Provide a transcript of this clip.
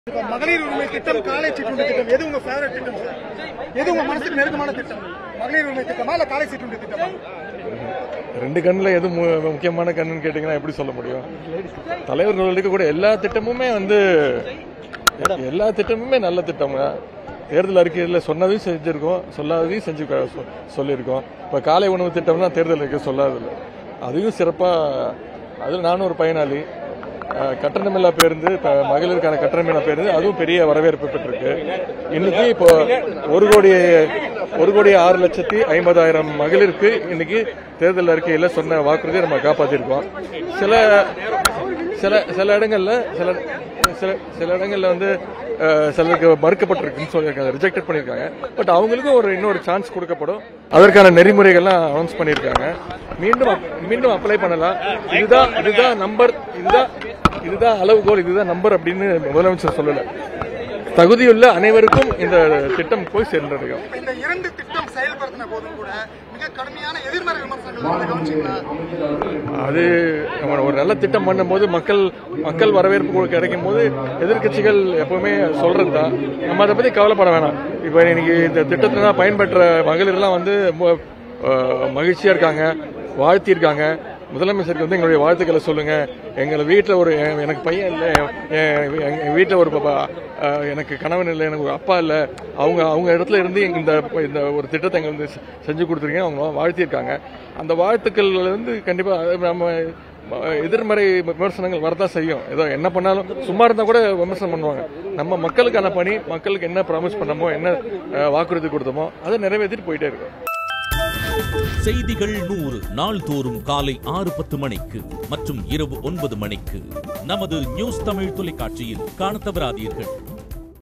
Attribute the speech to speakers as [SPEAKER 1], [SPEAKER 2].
[SPEAKER 1] இப்ப மகளிர் உரிமை திட்டம் காலை சிற்றுண்டி திட்டம் எது உங்க ஃபேவரட் திட்டம் சார் எது உங்க மனசுக்கு நெருக்கமான திட்டம் மகளிர் உரிமை திட்டமா இல்ல காலை சிற்றுண்டி திட்டமா
[SPEAKER 2] ரெண்டு கண்ணில் எது மு- முக்கியமான கண்ணுன்னு கேட்டிங்கன்னா எப்படி சொல்ல முடியும் தலைவர்கள் எடுக்கக்கூடிய எல்லா திட்டமுமே வந்து எல்லா திட்டமுமே நல்ல திட்டம்ங்க தேர்தல் அறிக்கையில் சொன்னதையும் செஞ்சுருக்கோம் சொல்லாததையும் செஞ்சு க- சொ- சொல்லியிருக்கோம் இப்போ காலை உணவு திட்டம்னா தேர்தல் அறிக்கை சொல்லாதில்ல அதையும் சிறப்பாக அதில் நானும் ஒரு பயனாளி அஹ், கட்டணமில்லா பேருந்து இப்போ மகளிருக்கான கட்டணமில்லா பேருந்து அதுவும் பெரிய வரவேற்பு பெற்றிருக்கு இன்னைக்கு இப்போ ஒரு கோடி ஒரு கோடி ஆறு லட்சத்தி ஐம்பதாயிரம் மகளிருக்கு இன்னைக்கு தேர்தல் அறிக்கையில் சொன்ன வாக்குறுதியை நம்ம காப்பாற்றிருக்கோம் சில சில சில இடங்கள்ல சில சில சில இடங்கள்ல வந்து அஹ், சிலருக்கு மறுக்கப்பட்டிருக்குன்னு சொல்லியிருக்காங்க ரிஜெக்டட் பண்ணியிருக்காங்க பட் அவங்களுக்கும் ஒரு இன்னொரு சான்ஸ் கொடுக்கப்படும் அதற்கான நெறிமுறைகள்லாம் அனௌன்ஸ் பண்ணியிருக்காங்க மீண்டும் அப்- மீண்டும் அப்ளை பண்ணலாம் இதுதான் இதுதான் நம்பர் இதுதான் இதுதான் அளவுகோல் இதுதான் நம்பர் அப்படின்னு முதலமைச்சர் சொல்லல தகுதியுள்ள அனைவருக்கும் இந்த திட்டம் போய் சென்றடையும்
[SPEAKER 1] இந்த இரண்டு திட்டம் செயல்படுத்தின போதும் கூட மிக கடுமையான எதிர்மறை விமர்சனங்கள் வந்து கவனிச்சீங்களா
[SPEAKER 2] அது நம்ம ஒரு நல்ல திட்டம் பண்ணும்போது மக்கள் மக்கள் வரவேற்பு கொடு- கிடைக்கும் போது எதிர்க்கட்சிகள் எப்பவுமே சொல்றது தான் நம்ம அதை பத்தி கவலைப்பட வேணாம் இப்போ இன்னைக்கு இந்த திட்டத்தினால் பயன்பெற்ற மகளிர்லாம் வந்து மு- அஹ், மகிழ்ச்சியா இருக்காங்க வாழ்த்தியிருக்காங்க முதலமைச்சருக்கு வந்து எங்களுடைய வாழ்த்துக்களை சொல்லுங்க எங்களை வீட்டில் ஒரு எ- எனக்கு பையன் இல்லை எங்கள் வீட்டில் ஒரு பாப்பா, அஹ், எனக்கு கணவன் இல்லை எனக்கு ஒரு அப்பா இல்லை அவங்க அவங்க இடத்துல இருந்து எங்க இந்த இந்த ஒரு திட்டத்தை எங்களுக்கு வந்து செ- செஞ்சு கொடுத்துருக்கீங்க அவங்க வாழ்த்தியிருக்காங்க அந்த வாழ்த்துக்கள் வந்து கண்டிப்பாக நம்ம அஹ், எதிர்மறை விமர்சனங்கள் வரதான் செய்யும் ஏதோ என்ன பண்ணாலும் சும்மா இருந்தால் கூட விமர்சனம் பண்ணுவாங்க நம்ம மக்களுக்கான பணி மக்களுக்கு என்ன ப்ராமிஸ் பண்ணமோ என்ன அஹ், வாக்குறுதி கொடுத்தோமோ அதை நிறைவேற்றிட்டு போயிட்டே இருக்கோம்
[SPEAKER 3] செய்திகள் நூறு நாள்தோறும் காலை ஆறு பத்து மணிக்கு மற்றும் இரவு ஒன்பது மணிக்கு நமது நியூஸ் தமிழ் தொலைக்காட்சியில் காணத் தவறாதீர்கள்